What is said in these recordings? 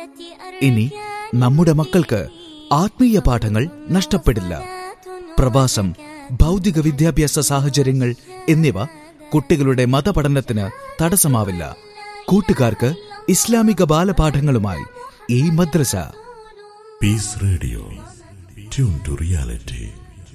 ഇനി നമ്മുടെ മക്കൾക്ക് ആത്മീയ പാഠങ്ങൾ നഷ്ടപ്പെടില്ല പ്രവാസം ഭൗതിക വിദ്യാഭ്യാസ സാഹചര്യങ്ങൾ എന്നിവ കുട്ടികളുടെ മതപഠനത്തിന് തടസ്സമാവില്ല കൂട്ടുകാർക്ക് ഇസ്ലാമിക ബാലപാഠങ്ങളുമായി ഈ മദ്രസ Peace Radio tune to reality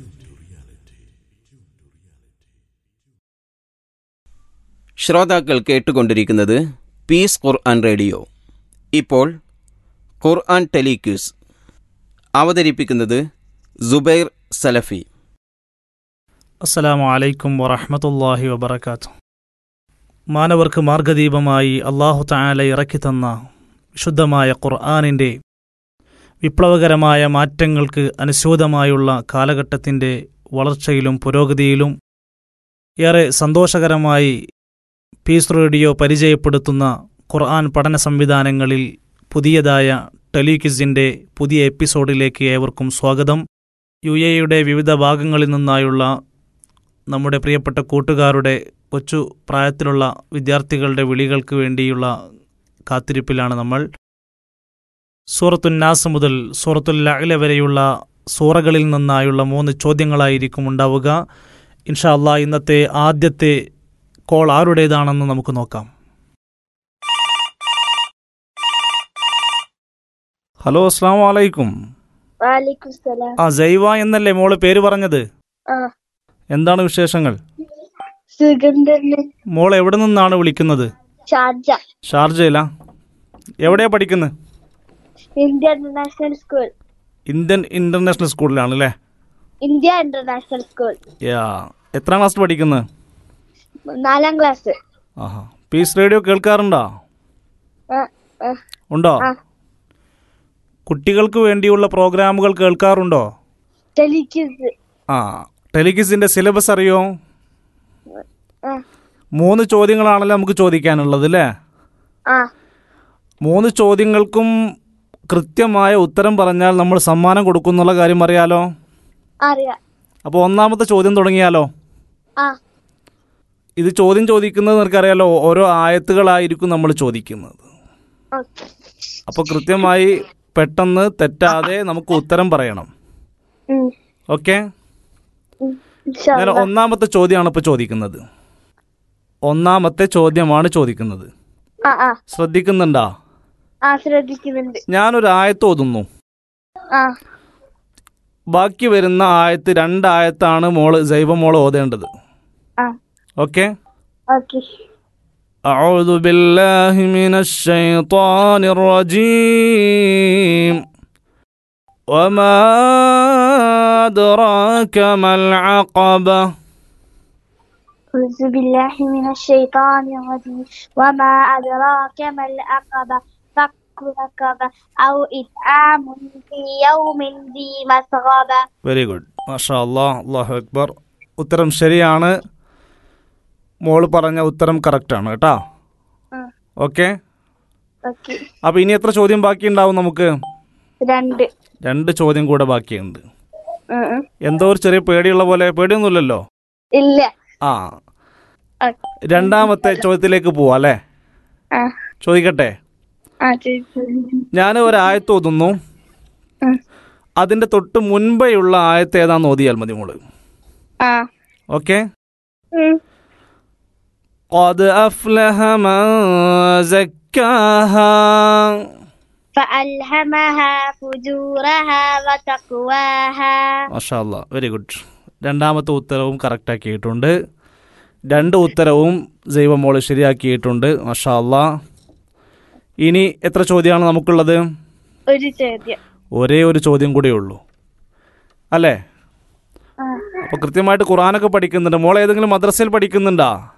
ശ്രോതാക്കൾ കേട്ടുകൊണ്ടിരിക്കുന്നത് പീസ് ഖുർആൻ റേഡിയോ ഇപ്പോൾ ഖുർആൻ ടെലിക്യൂസ് അവതരിപ്പിക്കുന്നത് സുബൈർ സലഫി അസ്സലാമു അലൈക്കും വറഹ്മത്തുള്ളാഹി വബറകാത്തു മാനവർക്ക് മാർഗദീപമായി അള്ളാഹു തആല ഇറക്കി തന്ന വിശുദ്ധമായ ഖുർആാനിൻ്റെ വിപ്ലവകരമായ മാറ്റങ്ങൾക്ക് അനുസ്യൂതമായുള്ള കാലഘട്ടത്തിൻ്റെ വളർച്ചയിലും പുരോഗതിയിലും ഏറെ സന്തോഷകരമായി പീസ് റേഡിയോ പരിചയപ്പെടുത്തുന്ന ഖുർആൻ പഠന സംവിധാനങ്ങളിൽ പുതിയതായ ടെലിക്വിസിൻ്റെ പുതിയ എപ്പിസോഡിലേക്ക് ഏവർക്കും സ്വാഗതം യു എയുടെ വിവിധ ഭാഗങ്ങളിൽ നിന്നായുള്ള നമ്മുടെ പ്രിയപ്പെട്ട കൂട്ടുകാരുടെ കൊച്ചു പ്രായത്തിലുള്ള വിദ്യാർത്ഥികളുടെ വിളികൾക്ക് വേണ്ടിയുള്ള കാത്തിരിപ്പിലാണ് നമ്മൾ സൂറത്തുന്നാസ് മുതൽ സൂറത്തുൽ അഖില വരെയുള്ള സൂറകളിൽ നിന്നായുള്ള മൂന്ന് ചോദ്യങ്ങളായിരിക്കും ഉണ്ടാവുക ഇൻഷാ അള്ളാ ഇന്നത്തെ ആദ്യത്തെ കോൾ ആരുടേതാണെന്ന് നമുക്ക് നോക്കാം ഹലോ അസ്സാം വലൈക്കും വാലിക്കും സലാം ആ ജൈവ എന്നല്ലേ മോള് പേര് പറഞ്ഞത് ആ എന്താണ് വിശേഷങ്ങൾ സുഗന്ധന് മോൾ എവിടെ നിന്നാണ് വിളിക്കുന്നത് ഷാർജ ഷാർജയിലാ എവിടെയാ പഠിക്കുന്നത് India International School Indian International സ്കൂളിലാണ് അല്ലേ ഇന്ത്യ ഇന്റർനാഷണൽ സ്കൂൾ യാ എത്രാം ക്ലാസ്സിൽ പഠിക്കുന്നത് നാലാം ക്ലാസ് ആഹാ പീസ് റേഡിയോ കേൾക്കാറുണ്ടോ ആ, ആ, ഉണ്ടോ ആ. കുട്ടികൾക്ക് വേണ്ടിയുള്ള പ്രോഗ്രാമുകൾ കേൾക്കാറുണ്ടോ ടെലിക്യൂസ് ആ ടെലികിസിന്റെ സിലബസ് അറിയോ ആ, മൂന്ന് ചോദ്യങ്ങളാണല്ലോ നമുക്ക് ചോദിക്കാനുള്ളത് അല്ലേ ആ മൂന്ന് ചോദ്യങ്ങൾക്കും കൃത്യമായ ഉത്തരം പറഞ്ഞാൽ നമ്മൾ സമ്മാനം കൊടുക്കുന്നുള്ള കാര്യം അറിയാലോ അറിയാം അപ്പോൾ ഒന്നാമത്തെ ചോദ്യം തുടങ്ങിയാലോ ആ ഇത് ചോദ്യം ചോദിക്കുന്നത് നിനക്കറിയാലോ ഓരോ ആയത്തുകളായിരിക്കും നമ്മൾ ചോദിക്കുന്നത് ഓക്കെ അപ്പോൾ കൃത്യമായി പെട്ടെന്ന് തെറ്റാതെ നമുക്ക് ഉത്തരം പറയണം ഉം, ഓക്കെ ഉം, ഇൻഷാ ഞാൻ അല്ലാ. ഒന്നാമത്തെ ചോദ്യമാണ് ഇപ്പോൾ ചോദിക്കുന്നത് ഒന്നാമത്തെ ചോദ്യമാണ് ചോദിക്കുന്നത് ആ ആ ശ്രദ്ധിക്കുന്നുണ്ടോ ആ ശ്രദ്ധിക്കുന്നുണ്ട് ഞാനൊരു ആയത്ത് ഓതുന്നു ആ ബാക്കി വരുന്ന ആയത്ത് രണ്ടായത്താണ് മോള് ജൈവ മോള് ഓതേണ്ടത് ആ ഓക്കെ ഓക്കെ أعوذ بالله من الشيطان الرجيم وما أدراك ما العقبة أعوذ بالله من الشيطان الرجيم وما أدراك ما العقبة فك رقبة أو إطعام في يوم ذي مسغبة വെരി ഗുഡ് മാഷാ അള്ളാഹ് അള്ളാഹു അക്ബർ ഉത്തരം ശരിയാണ് മോള് പറഞ്ഞ ഉത്തരം കറക്റ്റാണ് കേട്ടോ ആ. ഓക്കെ ഓക്കെ അപ്പോൾ ഇനി എത്ര ചോദ്യം ബാക്കിയുണ്ടാവും നമുക്ക് രണ്ട് രണ്ട് ചോദ്യം കൂടെ ബാക്കിയുണ്ട് ഉം, ഉം. എന്തോ ഒരു ചെറിയ പേടിയുള്ള പോലെ പേടിയൊന്നുമില്ലല്ലോ ഇല്ല ആ ആ, രണ്ടാമത്തെ ചോദ്യത്തിലേക്ക് പോവാം അല്ലേ ആ ചോദിക്കട്ടെ ആ ചോദിച്ചു ഞാൻ ഒരു ആയത്ത് ഓതുന്നു ഉം. അതിൻ്റെ തൊട്ട് മുൻപേയുള്ള ആയത്ത് ഏതാന്ന് ഓതിയാൽ മതി മോള് ആ ഓക്കെ ഉം. قد أفلح من زكاها فألهمها فجورها وتقواها മഷാല്ല വെരി ഗുഡ് രണ്ടാമത്തെ ഉത്തരവും കറക്റ്റ് ആക്കിയിട്ടുണ്ട് രണ്ട് ഉത്തരവും ജൈവമോള് ശരിയാക്കിയിട്ടുണ്ട് മഷാല്ല ഇനി എത്ര ചോദ്യമാണ് നമുക്കുള്ളത് ഒരു ചോദ്യം ഒരേ ഒരു ചോദ്യം കൂടെ ഉള്ളൂ അല്ലേ ആ അപ്പോൾ കൃത്യമായിട്ട് ഖുറാനൊക്കെ പഠിക്കുന്നുണ്ട് മോൾ ഏതെങ്കിലും മദ്രസയിൽ പഠിക്കുന്നുണ്ടോ